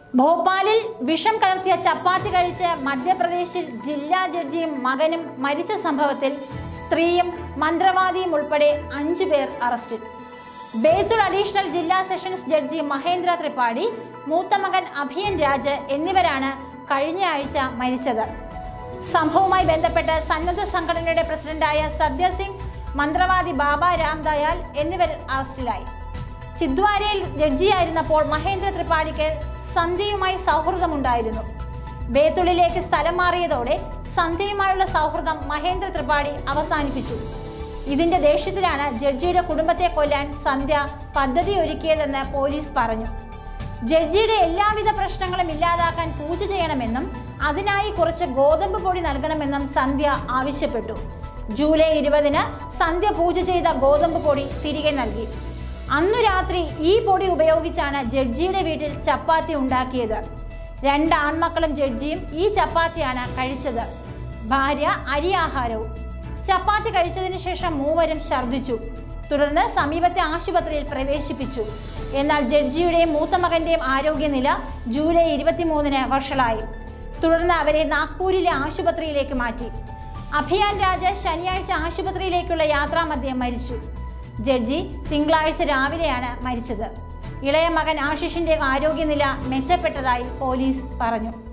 ഭോപ്പാലിൽ വിഷം കലർത്തിയ ചപ്പാത്തി കഴിച്ച് മധ്യപ്രദേശിൽ ജില്ലാ ജഡ്ജിയും മകനും മരിച്ച സംഭവത്തിൽ സ്ത്രീയും മന്ത്രവാദിയും ഉൾപ്പെടെ അഞ്ചു പേർ അറസ്റ്റിൽ ബേത്തുൾ അഡീഷണൽ ജില്ലാ സെഷൻസ് ജഡ്ജി മഹേന്ദ്ര ത്രിപാഠി മൂത്ത മകൻ അഭിയൻ രാജ് എന്നിവരാണ് കഴിഞ്ഞ ആഴ്ച മരിച്ചത് സംഭവവുമായി ബന്ധപ്പെട്ട് സന്നദ്ധ സംഘടനയുടെ പ്രസിഡന്റായ സദ്യ സിംഗ് മന്ത്രവാദി ബാബ രാം ദയാൽ എന്നിവർ അറസ്റ്റിലായി ചിദ്വാരയിൽ ജഡ്ജിയായിരുന്നപ്പോൾ മഹേന്ദ്ര ത്രിപാഠിക്ക് സന്ധ്യയുമായി സൗഹൃദമുണ്ടായിരുന്നു ബേത്തുളിലേക്ക് സ്ഥലം മാറിയതോടെ സന്ധ്യയുമായുള്ള സൗഹൃദം മഹേന്ദ്ര ത്രിപാഠി അവസാനിപ്പിച്ചു ഇതിന്റെ ദേഷ്യത്തിലാണ് ജഡ്ജിയുടെ കുടുംബത്തെ കൊല്ലാൻ സന്ധ്യ പദ്ധതി ഒരുക്കിയതെന്ന് പോലീസ് പറഞ്ഞു ജഡ്ജിയുടെ എല്ലാവിധ പ്രശ്നങ്ങളും ഇല്ലാതാക്കാൻ പൂജ ചെയ്യണമെന്നും അതിനായി കുറച്ച് ഗോതമ്പ് പൊടി നൽകണമെന്നും സന്ധ്യ ആവശ്യപ്പെട്ടു ജൂലൈ ഇരുപതിന് സന്ധ്യ പൂജ ചെയ്ത ഗോതമ്പ് പൊടി തിരികെ നൽകി അന്നു രാത്രി ഈ പൊടി ഉപയോഗിച്ചാണ് ജഡ്ജിയുടെ വീട്ടിൽ ചപ്പാത്തി ഉണ്ടാക്കിയത് രണ്ട് ആൺമക്കളും ജഡ്ജിയും ഈ ചപ്പാത്തിയാണ് കഴിച്ചത് ഭാര്യ അരി ആഹാരവും ചപ്പാത്തി കഴിച്ചതിന് ശേഷം മൂവരും ഛർദ്ദിച്ചു തുടർന്ന് സമീപത്തെ ആശുപത്രിയിൽ പ്രവേശിപ്പിച്ചു എന്നാൽ ജഡ്ജിയുടെയും മൂത്ത മകന്റെയും ആരോഗ്യനില ജൂലൈ ഇരുപത്തിമൂന്നിന് വഷളായി തുടർന്ന് അവരെ നാഗ്പൂരിലെ ആശുപത്രിയിലേക്ക് മാറ്റി അഭിയാൻ രാജ ശനിയാഴ്ച ആശുപത്രിയിലേക്കുള്ള യാത്രാമധ്യേ മരിച്ചു ജഡ്ജി തിങ്കളാഴ്ച രാവിലെയാണ് മരിച്ചത് ഇളയ മകൻ ആശിഷിന്റെ ആരോഗ്യനില മെച്ചപ്പെട്ടതായി പോലീസ് പറഞ്ഞു